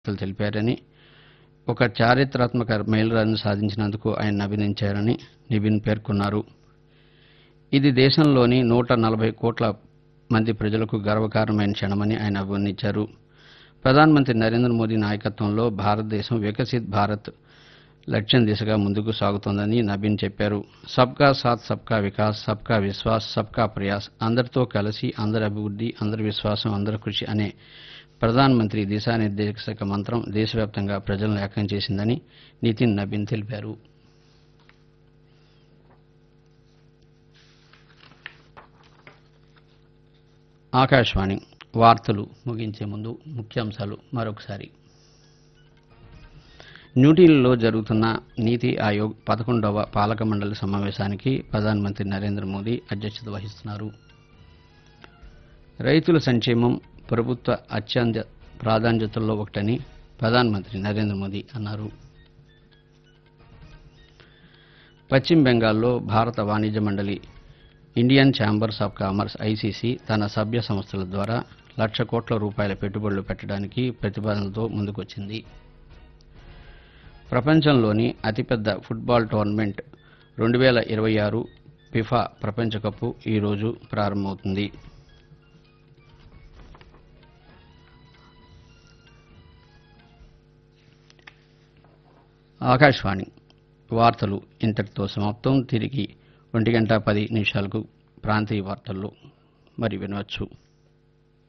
లు తెలిపారని ఒక చారిత్రాత్మక మైలురాయిని సాధించినందుకు ఆయన అభినందించారని నిబిన్ పేర్కొన్నారు ఇది దేశంలోని నూట నలభై కోట్ల మంది ప్రజలకు గర్వకారణమైన క్షణమని ఆయన అభివర్ణించారు ప్రధానమంత్రి నరేంద్ర మోదీ నాయకత్వంలో భారతదేశం వికసిత్ భారత్ లక్ష్యం దిశగా ముందుకు సాగుతోందని నబీన్ చెప్పారు సబ్కా సాత్ సబ్కా వికాస్ సబ్కా విశ్వాస్ సబ్కా ప్రయాస్ అందరితో కలిసి అందరి అభివృద్ది అందరి విశ్వాసం అందరి కృషి అనే ప్రధానమంత్రి దిశానిర్దేశక మంత్రం దేశవ్యాప్తంగా ప్రజలను ఏకం చేసిందని నితిన్ నబీన్ తెలిపారు ఆకాశవాణి వార్తలు ముగించే ముందు ముఖ్యాంశాలు మరొకసారి న్యూఢిల్లీలో జరుగుతున్న నీతి ఆయోగ్ పదకొండవ పాలక మండలి సమావేశానికి ప్రధానమంత్రి నరేంద్ర మోదీ అధ్యక్షత వహిస్తున్నారు రైతుల సంక్షేమం ప్రభుత్వ అత్యంత ప్రాధాన్యతల్లో ఒకటని ప్రధానమంత్రి నరేంద్ర మోదీ అన్నారు పశ్చిమ బెంగాల్లో భారత వాణిజ్య మండలి Indian chambers of commerce ICC తన సభ్య సంస్థల ద్వారా లక్ష కోట్ల రూపాయల పెట్టుబడులు పెట్టడానికి ప్రతిపాదనలతో ముందుకొచ్చింది ప్రపంచంలోని అతిపెద్ద ఫుట్బాల్ టోర్నమెంట్ రెండు వేల ఇరవై ఆరు ఫిఫా ప్రపంచ కప్ ఈరోజు ప్రారంభమవుతుంది ఆకాశవాణి వార్తలు ఇంతటితో సమాప్తం తిరిగి ఒంటి గంట పది నిమిషాలకు ప్రాంతీయ వార్తల్లో మరి వినవచ్చు